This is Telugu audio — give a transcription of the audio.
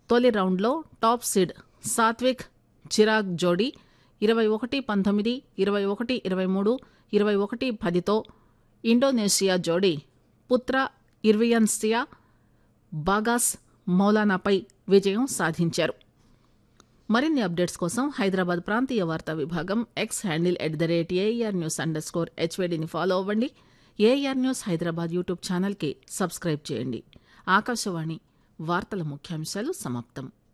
తొలి రౌండ్లో టాప్ సీడ్ సాత్విక్ చిరాగ్ జోడీ ఇరవై ఒకటి పంతొమ్మిది ఇరవై ఒకటి ఇరవై మూడు ఇరవై ఒకటి పదితో ఇండోనేషియా జోడీ పుత్ర ఇర్వియన్సియా బాగాస్ మౌలానాపై విజయం సాధించారు మరిన్ని అప్డేట్స్ కోసం హైదరాబాద్ ప్రాంతీయ వార్తా విభాగం X handle at the rate AIR news underscore హెచ్వేడిని ఫాలో అవ్వండి ఏఆర్ న్యూస్ హైదరాబాద్ యూట్యూబ్ ఛానల్కి సబ్స్క్రైబ్ చేయండి ఆకాశవాణి వార్తల ముఖ్యాంశాలు సమాప్తం